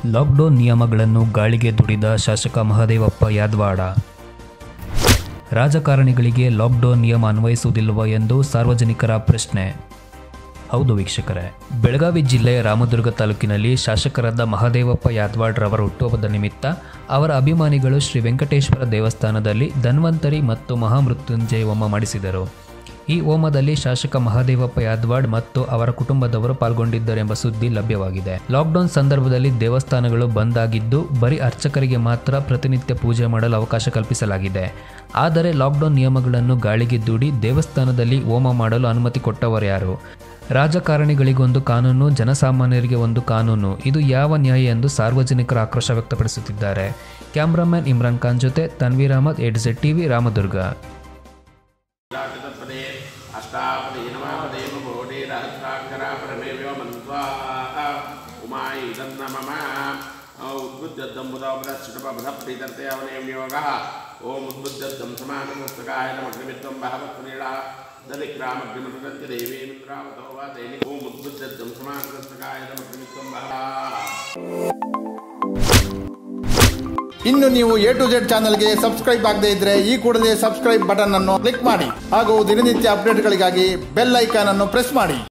lockdown ನಿಯಮಗಳನ್ನು ಗಾಳಿಗೆ ದುಡಿದ ಶಾಸಕ ಮಹದೇವಪ್ಪ ಯಾದವಾಡ ರಾಜಕಾರಣಿಗಳಿಗೆ ಲಾಕ್ಡೌನ್ ನಿಯಮ ಅನ್ವಯಿಸುವುದಿಲ್ಲವ ಎಂದು ಸಾರ್ವಜನಿಕರ ಪ್ರಶ್ನೆ ಹೌದು ವೀಕ್ಷಕರೇ ಬೆಳಗಾವಿ ಜಿಲ್ಲೆಯ ರಾಮದುರ್ಗ ತಾಲೂಕಿನಲ್ಲಿ ಶಾಸಕರಾದ ಮಹದೇವಪ್ಪ ಯಾದವಾಡ್ ರವರ ಹುಟ್ಟುಹಬ್ಬದ ನಿಮಿತ್ತ ಅವರ ಅಭಿಮಾನಿಗಳು ಶ್ರೀ ವೆಂಕಟೇಶ್ವರ ದೇವಸ್ಥಾನದಲ್ಲಿ ಧನ್ವಂತರಿ ಮತ್ತು ಮಹಾಮೃತ್ಯುಂಜಯ ಹೋಮ ಮಾಡಿಸಿದರು ಈ ಹೋಮದಲ್ಲಿ ಶಾಸಕ ಮಹದೇವಪ್ಪ ಯಾದವಾಡ್ ಮತ್ತು ಅವರ ಕುಟುಂಬದವರು ಪಾಲ್ಗೊಂಡಿದ್ದರೆಂಬ ಸುದ್ದಿ ಲಭ್ಯವಾಗಿದೆ ಲಾಕ್ಡೌನ್ ಸಂದರ್ಭದಲ್ಲಿ ದೇವಸ್ಥಾನಗಳು ಬಂದ್ ಆಗಿದ್ದು ಬರೀ ಅರ್ಚಕರಿಗೆ ಮಾತ್ರ ಪ್ರತಿನಿತ್ಯ ಪೂಜೆ ಮಾಡಲು ಅವಕಾಶ ಕಲ್ಪಿಸಲಾಗಿದೆ ಆದರೆ ಲಾಕ್ಡೌನ್ ನಿಯಮಗಳನ್ನು ಗಾಳಿಗೆ ದೂಡಿ ದೇವಸ್ಥಾನದಲ್ಲಿ ಹೋಮ ಮಾಡಲು ಅನುಮತಿ ಕೊಟ್ಟವರ್ಯಾರು ರಾಜಕಾರಣಿಗಳಿಗೊಂದು ಕಾನೂನು ಜನಸಾಮಾನ್ಯರಿಗೆ ಒಂದು ಕಾನೂನು ಇದು ಯಾವ ನ್ಯಾಯ ಎಂದು ಸಾರ್ವಜನಿಕರು ಆಕ್ರೋಶ ವ್ಯಕ್ತಪಡಿಸುತ್ತಿದ್ದಾರೆ ಕ್ಯಾಮ್ರಾಮನ್ ಇಮ್ರಾನ್ ಖಾನ್ ಜೊತೆ Tanveer Ahmad A Z TV Ramdurg तत्पदे अष्टापदे नवापदे महोदे सहस्राक्षरा परमे व्योमन्त्वा उमायि तन्नमम उद्बुद्धद्दम्बुदापदश्चटपधप्रीतर्ते अवनेम्योगः ॐ उद्बुद्धद्दं समानपुस्तकाय नमग्निमित्वं बहवत्पुनीडा दलिक्रामग्निमृतन्ति देवीमिन्द्रावतो वा दैनि ॐ उद्बुद्धद्दं समानपुस्तकाय नमग्निमित्वं बहवः ಇನ್ನು ನೀವು ಎ ಟು ಜೆಡ್ ಚಾನಲ್ಗೆ ಸಬ್ಸ್ಕ್ರೈಬ್ ಆಗದೇ ಇದ್ರೆ ಈ ಕೂಡಲೇ ಸಬ್ಸ್ಕ್ರೈಬ್ ಬಟನ್ ಅನ್ನು ಕ್ಲಿಕ್ ಮಾಡಿ ಹಾಗೂ ದಿನನಿತ್ಯ ಅಪ್ಡೇಟ್ಗಳಿಗಾಗಿ ಬೆಲ್ ಐಕಾನ್ ಅನ್ನು ಪ್ರೆಸ್ ಮಾಡಿ